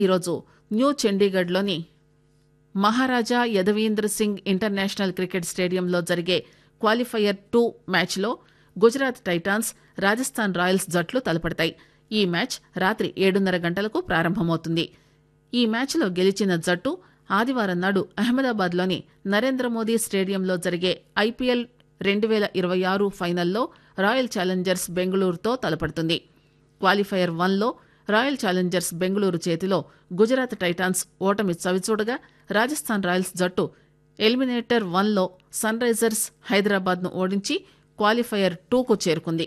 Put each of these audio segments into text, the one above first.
ఈరోజు న్యూ చండీగఢ్లోని Maharaja Yadavindra Singh international cricket స్టేడియంలో జరిగే క్వాలిఫైయర్ టూ మ్యాచ్లో గుజరాత్ టైటాన్స్ రాజస్థాన్ రాయల్స్ జట్లు తలపడతాయి ఈ మ్యాచ్ రాత్రి ఏడున్నర గంటలకు ప్రారంభమవుతుంది ఈ మ్యాచ్లో గెలిచిన జట్టు ఆదివారం నాడు అహ్మదాబాద్లోని నరేంద్ర మోదీ స్టేడియంలో జరిగే ఐపీఎల్ రెండు వేల ఇరవై ఆరు ఫైనల్లో రాయల్ ఛాలెంజర్స్ బెంగళూరుతో తలపడుతుంది క్వాలిఫైయర్ వన్లో రాయల్ ఛాలెంజర్స్ బెంగళూరు చేతిలో గుజరాత్ టైటాన్స్ ఓటమి చవిచూడగా రాజస్థాన్ రాయల్స్ జట్టు ఎలిమినేటర్ వన్లో సన్ రైజర్స్ హైదరాబాద్ను ఓడించి క్వాలిఫైయర్ టూకు చేరుకుంది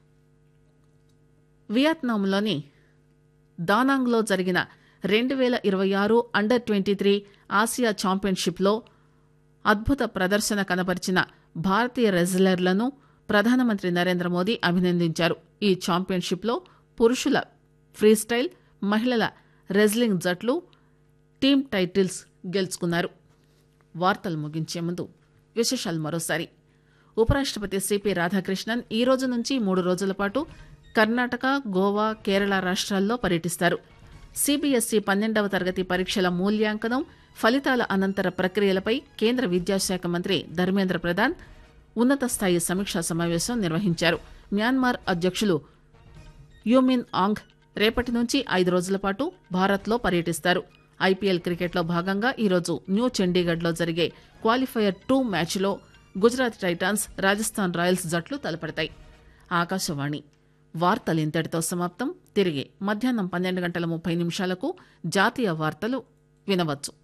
వియత్నాంలోని దానాంగ్లో జరిగిన రెండు వేల ఇరవై ఆరు అండర్ ట్వంటీ త్రీ ఆసియా ఛాంపియన్షిప్లో అద్భుత ప్రదర్శన కనబరిచిన భారతీయ రెజ్లర్లను ప్రధానమంత్రి నరేంద్ర మోదీ అభినందించారు ఈ ఛాంపియన్షిప్లో పురుషుల ఫ్రీస్టైల్ మహిళల రెజ్లింగ్ జట్లు టీమ్ టైటిల్స్ గెలుచుకున్నారు వార్తలు ముగించే ముందు విశేషాలు మరోసారి ఉపరాష్ట్రపతి సిపి రాధాకృష్ణన్ ఈ రోజు నుంచి మూడు రోజుల పాటు కర్ణాటక గోవా కేరళ రాష్ట్రాల్లో పర్యటిస్తారు సిబిఎస్ఈ పన్నెండవ తరగతి పరీక్షల మూల్యాంకనం ఫలితాల అనంతర ప్రక్రియలపై కేంద్ర విద్యాశాఖ మంత్రి ధర్మేంద్ర ప్రధాన్ ఉన్నత స్థాయి సమీక్షా సమావేశం నిర్వహించారు మ్యాన్మార్ అధ్యక్షులు యూమిన్ ఆంగ్ రేపటి నుంచి ఐదు రోజుల పాటు భారత్లో పర్యటిస్తారు ఐపీఎల్ క్రికెట్లో భాగంగా ఈరోజు న్యూ చండీగఢ్లో జరిగే క్వాలిఫైయర్ టూ మ్యాచ్లో గుజరాత్ టైటాన్స్ రాజస్థాన్ రాయల్స్ జట్లు తలపడతాయి ఆకాశవాణి వార్తలు ఇంతటితో సమాప్తం తిరిగి మధ్యాహ్నం పన్నెండు గంటల ముప్పై నిమిషాలకు జాతీయ వార్తలు వినవచ్చు